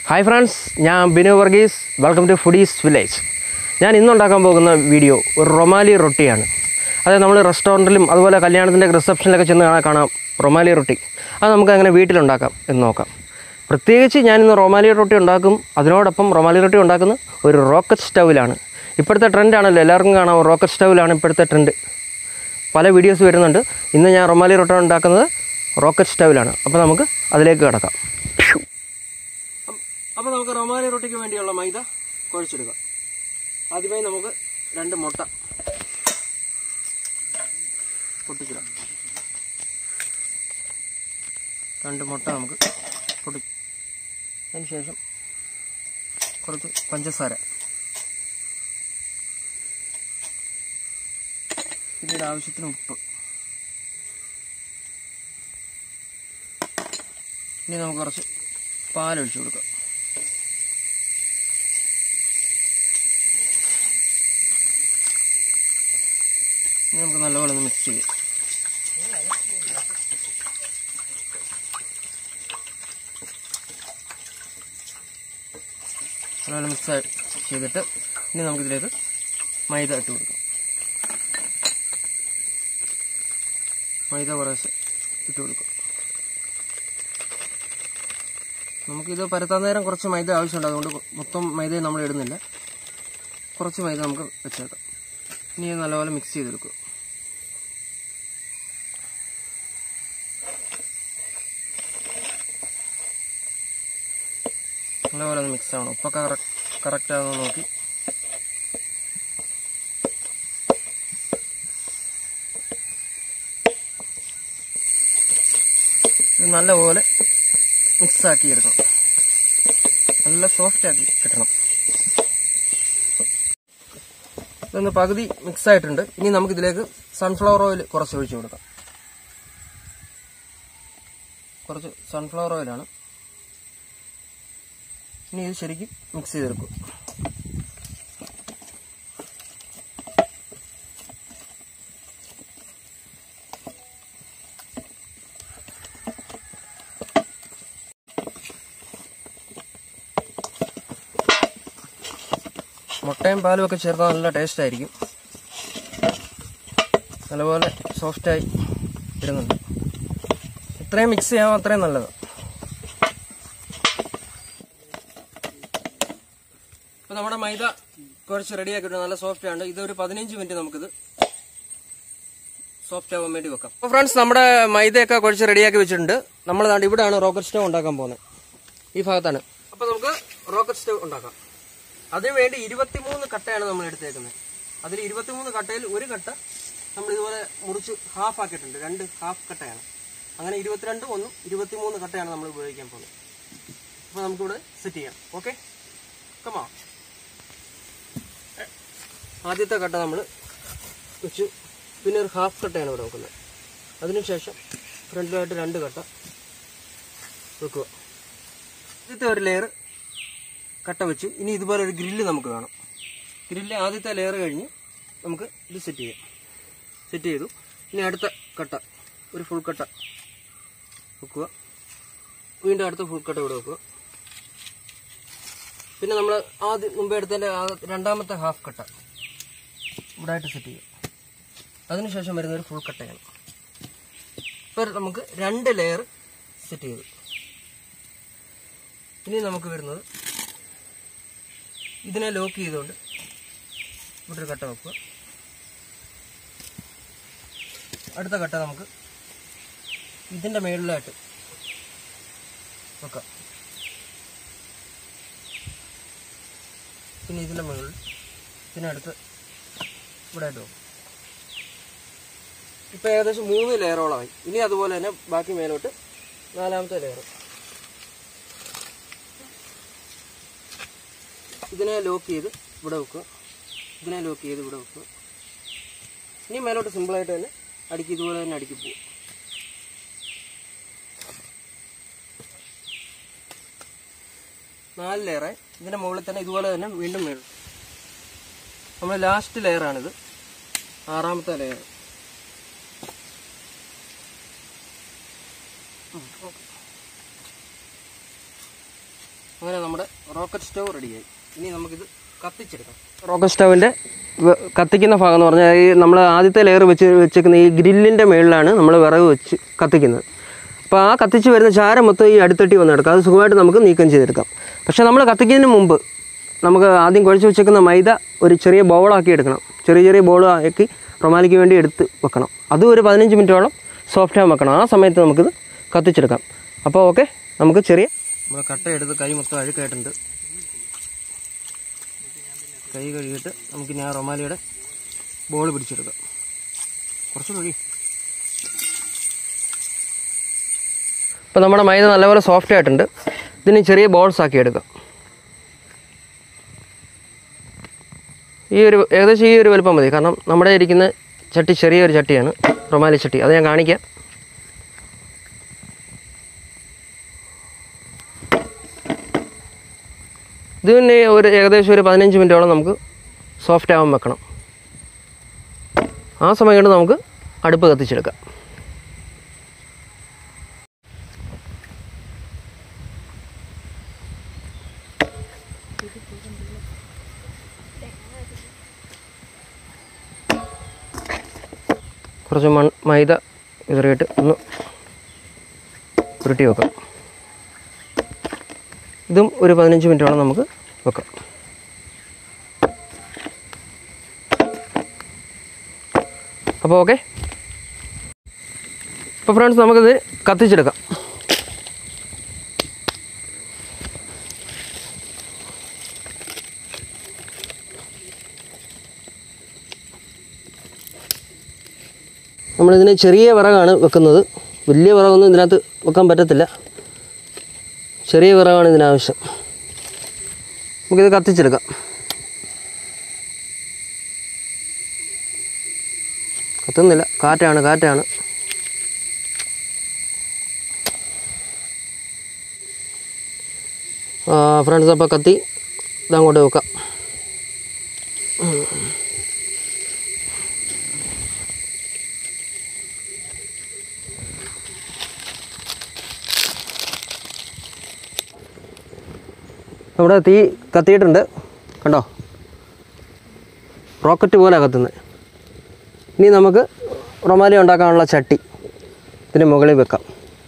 hi friends ഞാൻ Binu Varghese welcome to foodies village ഞാൻ ഇന്നുണ്ടാക്കാൻ പോകുന്ന വീഡിയോ ഒരു റൊമാലി റൊട്ടിയാണ് അതായത് നമ്മൾ റെസ്റ്റോറൻറ്റിലും അതുപോലെ കല്യാണത്തിൻ്റെ റിസപ്ഷനിലൊക്കെ ചെന്ന് കാണാൻ കാണാം റൊമാലി റൊട്ടി അത് നമുക്ക് അങ്ങനെ വീട്ടിലുണ്ടാക്കാം എന്ന് നോക്കാം പ്രത്യേകിച്ച് ഞാനിന്ന് റൊമാലി റൊട്ടി ഉണ്ടാക്കും അതിനോടൊപ്പം റൊമാലി റൊട്ടി ഉണ്ടാക്കുന്ന ഒരു റോക്കറ്റ് സ്റ്റൗവിലാണ് ഇപ്പോഴത്തെ ട്രെൻഡാണല്ലോ എല്ലാവർക്കും കാണാം റോക്കറ്റ് സ്റ്റൗവിലാണ് ഇപ്പോഴത്തെ ട്രെൻഡ് പല വീഡിയോസ് വരുന്നുണ്ട് ഇന്ന് ഞാൻ റൊമാലി റൊട്ടി ഉണ്ടാക്കുന്നത് റോക്കറ്റ് സ്റ്റൗവിലാണ് അപ്പോൾ നമുക്ക് അതിലേക്ക് കിടക്കാം അപ്പോൾ നമുക്ക് റൊമാലി റൊട്ടിക്ക് വേണ്ടിയുള്ള മൈദ കുഴച്ചെടുക്കാം ആദ്യമായി നമുക്ക് രണ്ട് മുട്ട പൊട്ടിച്ചിടാം രണ്ട് മുട്ട നമുക്ക് പൊട്ടി അതിന് ശേഷം കുറച്ച് പഞ്ചസാര പിന്നീട് ആവശ്യത്തിന് ഉപ്പ് ഇനി നമുക്ക് കുറച്ച് പാലൊഴിച്ചു കൊടുക്കാം ഇനി നമുക്ക് നല്ലപോലെ ഒന്ന് മിക്സ് ചെയ്യാം നല്ലപോലെ മിക്സ് ചെയ്തിട്ട് ഇനി നമുക്കിതിലേക്ക് മൈദ ഇട്ട് കൊടുക്കാം മൈദ കുറേശ്ശെ ഇട്ട് കൊടുക്കും നമുക്കിത് പരത്താൻ നേരം കുറച്ച് മൈദ ആവശ്യമുണ്ട് അതുകൊണ്ട് മൊത്തം മൈദ നമ്മൾ ഇടുന്നില്ല കുറച്ച് മൈദ നമുക്ക് വെച്ചേക്കാം ഇനി ഇത് നല്ലപോലെ മിക്സ് ചെയ്തെടുക്കും നല്ലപോലെ ഒന്ന് മിക്സ് ആവണം ഉപ്പൊക്കെ കറക്റ്റ് ആണെന്ന് നോക്കി ഇത് നല്ലപോലെ മിക്സ് ആക്കി എടുക്കണം നല്ല സോഫ്റ്റ് ആക്കി കിട്ടണം ഇതൊന്ന് പകുതി മിക്സ് ആയിട്ടുണ്ട് ഇനി നമുക്ക് ഇതിലേക്ക് സൺഫ്ലവർ ഓയിൽ കുറച്ച് ഒഴിച്ചു കൊടുക്കാം കുറച്ച് സൺഫ്ലവർ ഓയിലാണ് ഇനി ഇത് ശരിക്കും മിക്സ് ചെയ്തെടുക്കും മുട്ടയും പാലും ഒക്കെ ചേർത്താൽ നല്ല ടേസ്റ്റ് ആയിരിക്കും നല്ലപോലെ സോഫ്റ്റായി വരുന്നുണ്ട് എത്രയും മിക്സ് ചെയ്യാമോ അത്രയും നല്ലത് ഇപ്പൊ നമ്മുടെ മൈദ കുറച്ച് റെഡി ആക്കിയിട്ടുണ്ട് നല്ല സോഫ്റ്റ് ആണ് ഇതൊരു പതിനഞ്ച് മിനിറ്റ് നമുക്കിത് സോഫ്റ്റ് ആവാൻ വേണ്ടി വെക്കാം അപ്പോൾ ഫ്രണ്ട്സ് നമ്മുടെ മൈദയൊക്കെ കുറച്ച് റെഡിയാക്കി വെച്ചിട്ടുണ്ട് നമ്മൾ ദാണ്ട് ഇവിടെയാണ് റോക്കറ്റ് സ്റ്റവ് ഉണ്ടാക്കാൻ പോകുന്നത് ഈ ഭാഗത്താണ് അപ്പോൾ നമുക്ക് റോക്കറ്റ് സ്റ്റവ് ഉണ്ടാക്കാം അതിനുവേണ്ടി ഇരുപത്തിമൂന്ന് കട്ടയാണ് നമ്മൾ എടുത്തേക്കുന്നത് അതിൽ ഇരുപത്തിമൂന്ന് കട്ടയിൽ ഒരു കട്ട നമ്മൾ ഇതുപോലെ മുറിച്ച് ഹാഫ് ആക്കിയിട്ടുണ്ട് രണ്ട് ഹാഫ് കട്ടയാണ് അങ്ങനെ ഇരുപത്തിരണ്ട് ഒന്നും ഇരുപത്തിമൂന്ന് കട്ടയാണ് നമ്മൾ ഉപയോഗിക്കാൻ പോകുന്നത് അപ്പോൾ നമുക്കിവിടെ സെറ്റ് ചെയ്യാം ഓക്കെ കമാ ആദ്യത്തെ കട്ട നമ്മൾ വെച്ചു പിന്നെ ഒരു ഹാഫ് കട്ടയാണ് ഇവിടെ വെക്കുന്നത് അതിനുശേഷം ഫ്രണ്ടിലായിട്ട് രണ്ട് കട്ട വെക്കുക ആദ്യത്തെ ഒരു ലെയർ കട്ട വെച്ചു ഇനി ഇതുപോലെ ഒരു ഗ്രില്ല് നമുക്ക് വേണം ഗ്രില്ല് ആദ്യത്തെ ലെയർ കഴിഞ്ഞ് നമുക്ക് ഇത് സെറ്റ് ചെയ്യാം സെറ്റ് ചെയ്തു ഇനി അടുത്ത കട്ട ഒരു ഫുൾ കട്ട വെക്കുക വീണ്ടും അടുത്ത ഫുൾ കട്ട ഇവിടെ വെക്കുക പിന്നെ നമ്മൾ ആദ്യം മുമ്പേ എടുത്തതിൻ്റെ രണ്ടാമത്തെ ഹാഫ് കട്ട ഇവിടെ ആയിട്ട് സെറ്റ് ചെയ്യും അതിനുശേഷം വരുന്ന ഒരു ഫുൾ കട്ടയാണ് ഇപ്പോൾ നമുക്ക് രണ്ട് ലെയർ സെറ്റ് ചെയ്തു ഇനി നമുക്ക് വരുന്നത് ഇതിനെ ലോക്ക് ചെയ്തുകൊണ്ട് ഇവിടെ ഒരു കട്ട വെക്കുക അടുത്ത കട്ട നമുക്ക് ഇതിൻ്റെ മേളിലായിട്ട് വെക്കാം പിന്നെ ഇതിൻ്റെ മുകളിൽ ഇതിനടുത്ത് ഇവിടെ ആയിട്ട് വെക്കും ഇപ്പം ഏകദേശം മൂന്ന് ലെയറോളമായി ഇനി അതുപോലെ തന്നെ ബാക്കി മേലോട്ട് നാലാമത്തെ ലെയർ ഇതിനെ ലോക്ക് ചെയ്ത് ഇവിടെ വെക്കുക ഇതിനെ ലോക്ക് ചെയ്ത് ഇവിടെ വെക്കുക ഇനി മേലോട്ട് സിമ്പിളായിട്ട് തന്നെ അടുക്കി ഇതുപോലെ തന്നെ അടുക്കി പോകും നാല് ലെയറായി ഇതിൻ്റെ മുകളിൽ തന്നെ ഇതുപോലെ തന്നെ വീണ്ടും മേളും നമ്മൾ ലാസ്റ്റ് ലെയറാണിത് ആറാമത്തെ ലെയർ അങ്ങനെ നമ്മുടെ റോക്കറ്റ് സ്റ്റവ് റെഡിയായി ഇനി നമുക്കിത് കത്തിച്ചെടുക്കാം റോക്കറ്റ് സ്റ്റവിൻ്റെ കത്തിക്കുന്ന ഭാഗം എന്ന് പറഞ്ഞാൽ ഈ നമ്മൾ ആദ്യത്തെ ലെയർ വെച്ച് വെച്ചേക്കുന്ന ഈ ഗ്രില്ലിൻ്റെ മുകളിലാണ് നമ്മൾ വിറക് വെച്ച് കത്തിക്കുന്നത് അപ്പോൾ ആ കത്തിച്ച് വരുന്ന ചാരം മൊത്തം ഈ അടുത്തട്ടി വന്ന് എടുക്കാം അത് സുഖമായിട്ട് നമുക്ക് നീക്കം ചെയ്തെടുക്കാം പക്ഷേ നമ്മൾ കത്തിക്കുന്നതിന് മുമ്പ് നമുക്ക് ആദ്യം കുഴച്ച് വെച്ചേക്കുന്ന മൈദ ഒരു ചെറിയ ബൗളാക്കി എടുക്കണം ചെറിയ ചെറിയ ബോൾ ആക്കി റൊമാലിക്ക് വേണ്ടി എടുത്ത് വെക്കണം അതും ഒരു പതിനഞ്ച് മിനിറ്റോളം സോഫ്റ്റ് ആകാൻ വെക്കണം ആ സമയത്ത് നമുക്കിത് കത്തിച്ചെടുക്കാം അപ്പോൾ ഓക്കെ നമുക്ക് ചെറിയ നമ്മൾ കട്ട എടുത്ത് കൈ മൊത്തം അഴുക്കായിട്ടുണ്ട് കൈ കഴുകിയിട്ട് നമുക്കിനി ആ റൊമാലിയുടെ ബോൾ പിടിച്ചെടുക്കാം കുറച്ച് കഴിയും ഇപ്പോൾ നമ്മുടെ മൈദ നല്ലപോലെ സോഫ്റ്റ് ആയിട്ടുണ്ട് ഇതിന് ചെറിയ ബോൾസ് ആക്കി എടുക്കാം ഈ ഒരു ഏകദേശം ഈ ഒരു വലുപ്പം മതി കാരണം നമ്മുടെ ഇരിക്കുന്ന ചട്ടി ചെറിയൊരു ചട്ടിയാണ് റൊമാലി ചട്ടി അത് ഞാൻ കാണിക്കാം ഇത് പിന്നെ ഒരു ഏകദേശം ഒരു പതിനഞ്ച് മിനിറ്റോളം നമുക്ക് സോഫ്റ്റ് ആവാൻ വെക്കണം ആ സമയം കൊണ്ട് നമുക്ക് അടുപ്പ് കത്തിച്ചെടുക്കാം കുറച്ച് മൺ മൈദ ഇതറിയിട്ട് ഒന്ന് ഉരുട്ടി വെക്കാം ഇതും ഒരു പതിനഞ്ച് മിനിറ്റോളം നമുക്ക് വെക്കാം അപ്പോൾ ഓക്കെ അപ്പോൾ ഫ്രണ്ട്സ് നമുക്കിത് കത്തിച്ചെടുക്കാം നമ്മളിതിന് ചെറിയ വിറകാണ് വെക്കുന്നത് വലിയ വിറകൊന്നും ഇതിനകത്ത് വെക്കാൻ പറ്റത്തില്ല ചെറിയ വിറകാണ് ഇതിനാവശ്യം നമുക്കിത് കത്തിച്ചെടുക്കാം കത്തുന്നില്ല കാറ്റാണ് കാറ്റാണ് ഫ്രണ്ട്സ് അപ്പോൾ കത്തി ഇതങ്ങോട്ട് വെക്കാം നമ്മുടെ തീ കത്തിയിട്ടുണ്ട് കണ്ടോ റോക്കറ്റ് പോലെ കത്തുന്നത് ഇനി നമുക്ക് റൊമാലി ഉണ്ടാക്കാനുള്ള ചട്ടി ഇതിന് മുകളിൽ വെക്കാം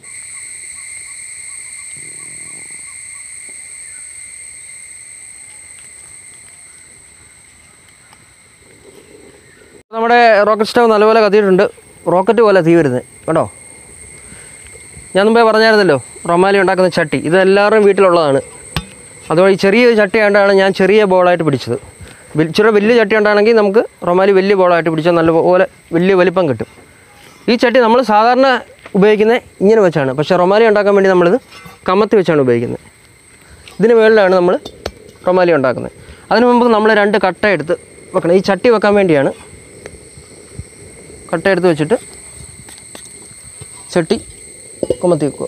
നമ്മുടെ റോക്കറ്റ് സ്റ്റവ് നല്ലപോലെ കത്തിയിട്ടുണ്ട് റോക്കറ്റ് പോലെ തീ വരുന്നത് കേട്ടോ ഞാൻ മുമ്പേ പറഞ്ഞായിരുന്നല്ലോ റൊമാലി ഉണ്ടാക്കുന്ന ചട്ടി ഇത് എല്ലാവരുടെയും വീട്ടിലുള്ളതാണ് അതുപോലെ ഈ ചെറിയ ചട്ടി ആണ്ടാണ് ഞാൻ ചെറിയ ബോളായിട്ട് പിടിച്ചത് വൽ- ചെറിയ വലിയ ചട്ടി ഉണ്ടാണെങ്കിൽ നമുക്ക് റൊമാലി വലിയ ബോളായിട്ട് പിടിച്ചാൽ നല്ലപോലെ വലിയ വലിപ്പം കിട്ടും ഈ ചട്ടി നമ്മൾ സാധാരണ ഉപയോഗിക്കുന്നത് ഇങ്ങനെ വെച്ചാണ് പക്ഷേ റൊമാലി ഉണ്ടാക്കാൻ വേണ്ടി നമ്മളിത് കമത്തി വെച്ചാണ് ഉപയോഗിക്കുന്നത് ഇതിന് മുകളിലാണ് നമ്മൾ റൊമാലി ഉണ്ടാക്കുന്നത് അതിന് മുമ്പ് നമ്മൾ രണ്ട് കട്ട എടുത്ത് വെക്കണം ഈ ചട്ടി വെക്കാൻ വേണ്ടിയാണ് കട്ട എടുത്ത് വെച്ചിട്ട് ചട്ടി കുമത്തി വെക്കുക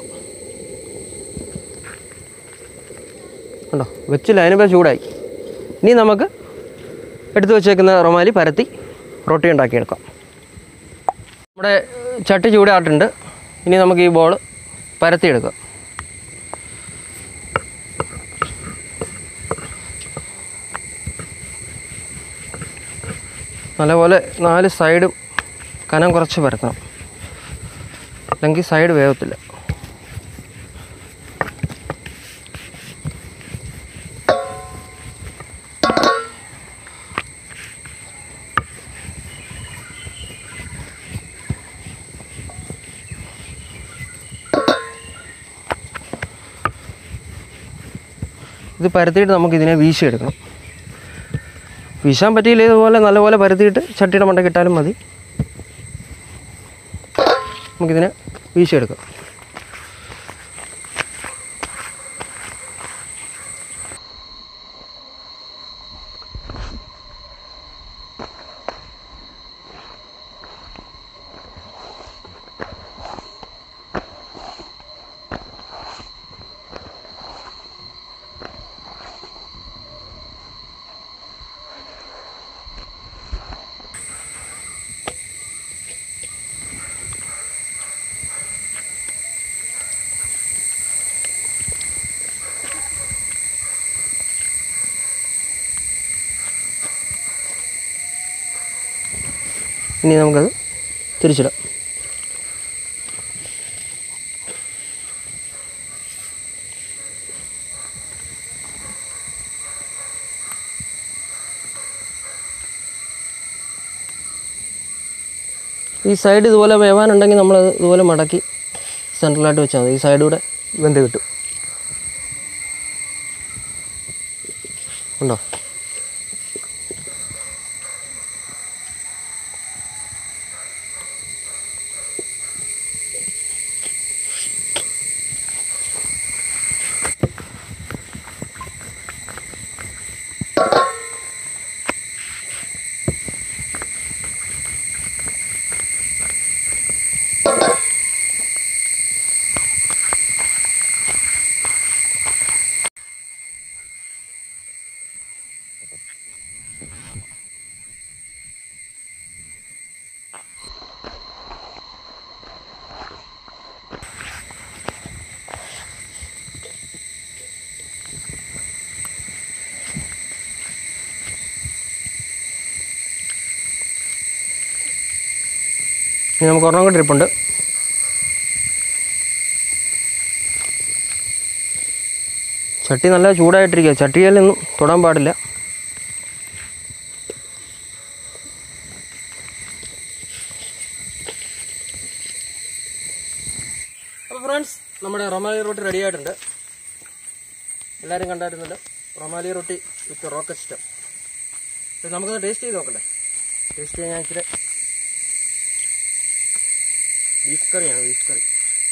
കണ്ടോ വെച്ചില്ല അതിനിപ്പോൾ ചൂടായി ഇനി നമുക്ക് എടുത്തു വെച്ചേക്കുന്ന റൊമാലി പരത്തി റൊട്ടി ഉണ്ടാക്കിയെടുക്കാം നമ്മുടെ ചട്ടി ചൂടായിട്ടുണ്ട് ഇനി നമുക്ക് ഈ ബോൾ പരത്തിയെടുക്കാം നല്ലപോലെ നാല് സൈഡും കനം കുറച്ച് പരത്തണം അല്ലെങ്കിൽ സൈഡ് വേഗത്തില്ല ഇത് പരത്തിയിട്ട് നമുക്ക് ഇതിനെ വീശിയെടുക്കണം വീശാൻ പറ്റിയില്ല ഇതുപോലെ നല്ലപോലെ പരത്തിയിട്ട് ചട്ടിയുടെ മണ്ടയ്ക്ക് ഇട്ടാലും മതി നമുക്കിതിനെ വീശിയെടുക്കാം ഇനി നമുക്കത് തിരിച്ചിടാം ഈ സൈഡ് ഇതുപോലെ വേവാനുണ്ടെങ്കിൽ നമ്മൾ ഇതുപോലെ മടക്കി സെൻട്രലായിട്ട് വെച്ചാൽ മതി ഈ സൈഡൂടെ വെന്ത് കിട്ടും ഉണ്ടോ ഇനി നമുക്ക് ഒരെണ്ണം കൂടി ട്രിപ്പുണ്ട് ചട്ടി നല്ല ചൂടായിട്ടിരിക്കുക ചട്ടിയിലൊന്നും തൊടാൻ പാടില്ല അപ്പോൾ ഫ്രണ്ട്സ് നമ്മുടെ റൊമാലി റൊട്ടി റെഡി ആയിട്ടുണ്ട് എല്ലാവരും കണ്ടായിരുന്നല്ലോ rumali roti with rocket stem ഇത് നമുക്കത് ടേസ്റ്റ് ചെയ്ത് നോക്കണ്ടേ ടേസ്റ്റ് ചെയ്യാൻ ഞാൻ ഇച്ചിരി ബീഫ് കറിയാണ് ബീഫ് കറി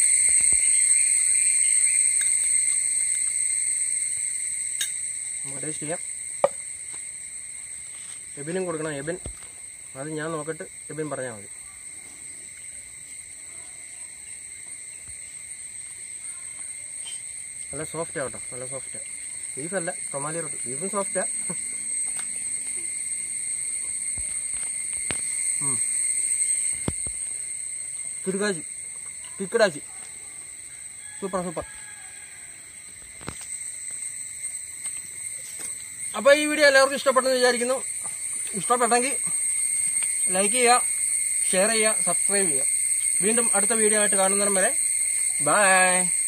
നമുക്ക് ടേസ്റ്റ് ചെയ്യാം എബിനും കൊടുക്കണം എബിൻ അത് ഞാൻ നോക്കിയിട്ട് എബിൻ പറഞ്ഞാൽ മതി നല്ല സോഫ്റ്റാ കേട്ടോ നല്ല സോഫ്റ്റാ ബീഫല്ല റൊമാലി റൊട്ടി ബീഫും സോഫ്റ്റാ ചുരുക്കാച്ചി കിക്കടാച്ചി സൂപ്പർ സൂപ്പർ അപ്പോൾ ഈ വീഡിയോ എല്ലാവർക്കും ഇഷ്ടപ്പെട്ടെന്ന് വിചാരിക്കുന്നു ഇഷ്ടപ്പെട്ടെങ്കിൽ ലൈക്ക് ചെയ്യുക ഷെയർ ചെയ്യുക സബ്സ്ക്രൈബ് ചെയ്യുക വീണ്ടും അടുത്ത വീഡിയോ ആയിട്ട് കാണുന്നതിനും വരെ ബൈ